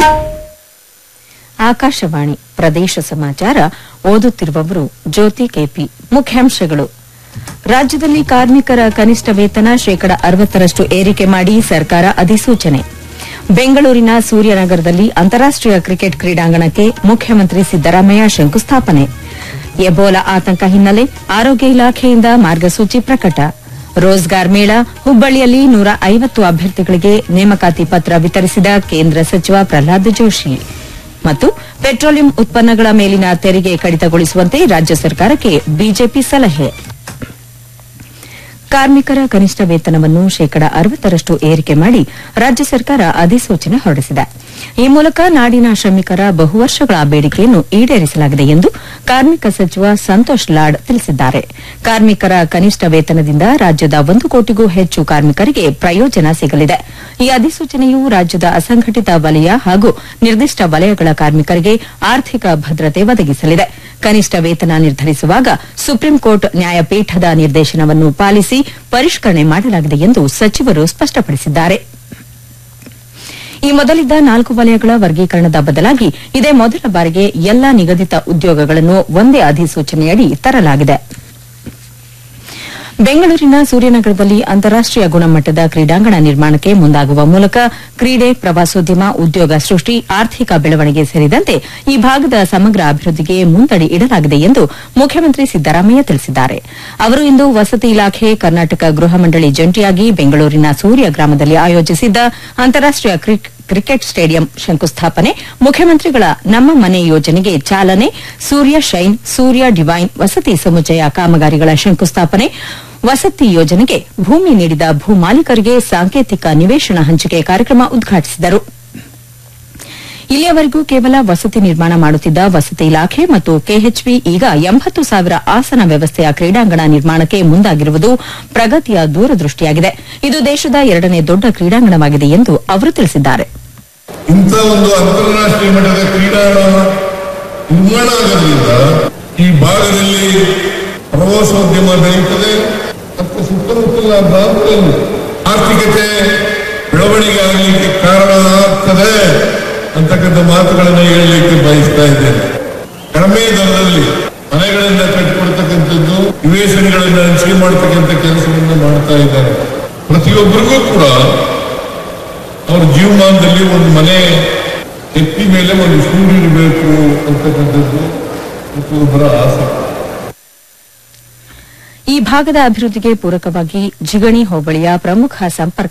ಆಕಾಶವಾಣಿ ಪ್ರದೇಶ ಸಮಾಚಾರ ಓದುತ್ತಿರುವವರು ಜ್ಯೋತಿ ಕೆಪಿ ಮುಖ್ಯಾಂಶಗಳು ರಾಜ್ಯದಲ್ಲಿ ಕಾರ್ಮಿಕರ ಕನಿಷ್ಠ ವೇತನ ಶೇಕಡ ಅರವತ್ತರಷ್ಟು ಏರಿಕೆ ಮಾಡಿ ಸರ್ಕಾರ ಅಧಿಸೂಚನೆ ಬೆಂಗಳೂರಿನ ಸೂರ್ಯನಗರದಲ್ಲಿ ಅಂತಾರಾಷ್ಟೀಯ ಕ್ರಿಕೆಟ್ ಕ್ರೀಡಾಂಗಣಕ್ಕೆ ಮುಖ್ಯಮಂತ್ರಿ ಸಿದ್ದರಾಮಯ್ಯ ಶಂಕುಸ್ಥಾಪನೆ ಎಬೋಲಾ ಆತಂಕ ಹಿನ್ನೆಲೆ ಆರೋಗ್ಯ ಇಲಾಖೆಯಿಂದ ಮಾರ್ಗಸೂಚಿ ಪ್ರಕಟ ರೋಜ್ಗಾರ್ ಮೇಳ ಹುಬ್ಬಳ್ಳಿಯಲ್ಲಿ ನೂರ ಐವತ್ತು ಅಭ್ಯರ್ಥಿಗಳಿಗೆ ನೇಮಕಾತಿ ಪತ್ರ ವಿತರಿಸಿದ ಕೇಂದ್ರ ಸಚಿವ ಪ್ರಹ್ಲಾದ್ ಜೋಶಿ ಮತ್ತು ಪೆಟ್ರೋಲಿಯಂ ಉತ್ಪನ್ನಗಳ ಮೇಲಿನ ತೆರಿಗೆ ಕಡಿತಗೊಳಿಸುವಂತೆ ರಾಜ್ಯ ಸರ್ಕಾರಕ್ಕೆ ಬಿಜೆಪಿ ಸಲಹೆ ಕಾರ್ಮಿಕರ ಕನಿಷ್ಠ ವೇತನವನ್ನು ಶೇಕಡ ಅರವತ್ತರಷ್ಟು ಏರಿಕೆ ಮಾಡಿ ರಾಜ್ಯ ಸರ್ಕಾರ ಅಧಿಸೂಚನೆ ಹೊರಡಿಸಿದೆ ಈ ಮೂಲಕ ನಾಡಿನ ಶ್ರಮಿಕರ ಬಹುವರ್ಷಗಳ ಬೇಡಿಕೆಯನ್ನು ಈಡೇರಿಸಲಾಗಿದೆ ಎಂದು ಕಾರ್ಮಿಕ ಸಚಿವ ಸಂತೋಷ್ ಲಾಡ್ ತಿಳಿಸಿದ್ದಾರೆ ಕಾರ್ಮಿಕರ ಕನಿಷ್ಠ ವೇತನದಿಂದ ರಾಜ್ಯದ ಒಂದು ಕೋಟಿಗೂ ಹೆಚ್ಚು ಕಾರ್ಮಿಕರಿಗೆ ಪ್ರಯೋಜನ ಸಿಗಲಿದೆ ಈ ಅಧಿಸೂಚನೆಯು ರಾಜ್ಯದ ಅಸಂಘಟಿತ ವಲಯ ಹಾಗೂ ನಿರ್ದಿಷ್ಟ ವಲಯಗಳ ಕಾರ್ಮಿಕರಿಗೆ ಆರ್ಥಿಕ ಭದ್ರತೆ ಒದಗಿಸಲಿದೆ ಕನಿಷ್ಠ ವೇತನ ನಿರ್ಧರಿಸುವಾಗ ಸುಪ್ರೀಂ ಕೋರ್ಟ್ ನ್ಯಾಯಪೀಠದ ನಿರ್ದೇಶನವನ್ನು ಪಾಲಿಸಿ ಪರಿಷ್ಕರಣೆ ಮಾಡಲಾಗಿದೆ ಎಂದು ಸಚಿವರು ಸ್ಪಷ್ಟಪಡಿಸಿದ್ದಾರೆ ಈ ಮೊದಲಿದ್ದ ನಾಲ್ಕು ವಲಯಗಳ ವರ್ಗೀಕರಣದ ಬದಲಾಗಿ ಇದೇ ಮೊದಲ ಬಾರಿಗೆ ಎಲ್ಲಾ ನಿಗದಿತ ಉದ್ಯೋಗಗಳನ್ನು ಒಂದೇ ಅಧಿಸೂಚನೆಯಡಿ ತರಲಾಗಿದೆ ಬೆಂಗಳೂರಿನ ಸೂರ್ಯನಗರದಲ್ಲಿ ಅಂತಾರಾಷ್ಟೀಯ ಗುಣಮಟ್ಟದ ಕ್ರೀಡಾಂಗಣ ನಿರ್ಮಾಣಕ್ಕೆ ಮುಂದಾಗುವ ಮೂಲಕ ಕ್ರೀಡೆ ಪ್ರವಾಸೋದ್ಯಮ ಉದ್ಯೋಗ ಸೃಷ್ಟಿ ಆರ್ಥಿಕ ಬೆಳವಣಿಗೆ ಸೇರಿದಂತೆ ಈ ಭಾಗದ ಸಮಗ್ರ ಅಭಿವೃದ್ಧಿಗೆ ಮುಂದಡಿ ಇಡಲಾಗಿದೆ ಎಂದು ಮುಖ್ಯಮಂತ್ರಿ ಸಿದ್ದರಾಮಯ್ಯ ತಿಳಿಸಿದ್ದಾರೆ ಅವರು ಇಂದು ವಸತಿ ಇಲಾಖೆ ಕರ್ನಾಟಕ ಗೃಹ ಮಂಡಳಿ ಜಂಟಿಯಾಗಿ ಬೆಂಗಳೂರಿನ ಸೂರ್ಯ ಗ್ರಾಮದಲ್ಲಿ ಆಯೋಜಿಸಿದ್ದ ಅಂತಾರಾಷ್ಟೀಯ ಕ್ರಿಕೆಟ್ ಸ್ಟೇಡಿಯಂ ಶಂಕುಸ್ಥಾಪನೆ ಮುಖ್ಯಮಂತ್ರಿಗಳ ನಮ್ಮ ಮನೆ ಯೋಜನೆಗೆ ಚಾಲನೆ ಸೂರ್ಯ ಶೈನ್ ಸೂರ್ಯ ಡಿವೈನ್ ವಸತಿ ಸಮುಚ್ಚಯ ಕಾಮಗಾರಿಗಳ ಶಂಕುಸ್ಥಾಪನೆ ವಸತಿ ಯೋಜನೆಗೆ ಭೂಮಿ ನೀಡಿದ ಭೂಮಾಲೀಕರಿಗೆ ಸಾಂಕೇತಿಕ ನಿವೇಶನ ಹಂಚಿಕೆ ಕಾರ್ಯಕ್ರಮ ಉದ್ಘಾಟಿಸಿದರು ಇಲ್ಲಿಯವರೆಗೂ ಕೇವಲ ವಸತಿ ನಿರ್ಮಾಣ ಮಾಡುತ್ತಿದ್ದ ವಸತಿ ಇಲಾಖೆ ಮತ್ತು ಕೆಎಚ್ಪಿ ಈಗ ಎಂಬತ್ತು ಸಾವಿರ ಆಸನ ವ್ಯವಸ್ಥೆಯ ಕ್ರೀಡಾಂಗಣ ನಿರ್ಮಾಣಕ್ಕೆ ಮುಂದಾಗಿರುವುದು ಪ್ರಗತಿಯ ದೂರದೃಷ್ಟಿಯಾಗಿದೆ ಇದು ದೇಶದ ಎರಡನೇ ದೊಡ್ಡ ಕ್ರೀಡಾಂಗಣವಾಗಿದೆ ಎಂದು ಅವರು ತಿಳಿಸಿದ್ದಾರೆ ಇಂಥ ಒಂದು ಅಂತಾರಾಷ್ಟ್ರೀಯ ಮಟ್ಟದ ಕ್ರೀಡಾಂಗಣ ನಿರ್ಮಾಣ ಆಗೋದ್ರಿಂದ ಈ ಭಾಗದಲ್ಲಿ ಪ್ರವಾಸೋದ್ಯಮ ಬೆಳೆಯುತ್ತದೆ ಮತ್ತು ಸುತ್ತಮುತ್ತಲಿನ ಭಾಗದಲ್ಲಿ ಆರ್ಥಿಕತೆ ಬೆಳವಣಿಗೆ ಆಗಲಿಕ್ಕೆ ಕಾರಣ ಆಗ್ತದೆ ಅಂತಕ್ಕಂಥ ಮಾತುಗಳನ್ನು ಹೇಳಲಿಕ್ಕೆ ಬಯಸ್ತಾ ಇದ್ದೇನೆ ಕಡಿಮೆ ದರದಲ್ಲಿ ಮನೆಗಳನ್ನ ಕಟ್ಟಿಕೊಡ್ತಕ್ಕಂಥದ್ದು ನಿವೇಶನಗಳನ್ನ ಹಂಚಿಕೆ ಮಾಡ್ತಕ್ಕಂಥ ಕೆಲಸವನ್ನು ಮಾಡ್ತಾ ಇದ್ದಾರೆ ಪ್ರತಿಯೊಬ್ಬರಿಗೂ ಕೂಡ ಅವ್ರ ಜೀವಮಾನದಲ್ಲಿ ಒಂದು ಮನೆ ಎತ್ತಿ ಮೇಲೆ ಒಂದು ಸೂರು ಇರಬೇಕು ಅಂತಕ್ಕಂಥದ್ದು ಪ್ರತಿಯೊಬ್ಬರ ಆಸೆ ಈ ಭಾಗದ ಅಭಿವೃದ್ಧಿಗೆ ಪೂರಕವಾಗಿ ಜಿಗಣಿ ಹೋಬಳಿಯ ಪ್ರಮುಖ ಸಂಪರ್ಕ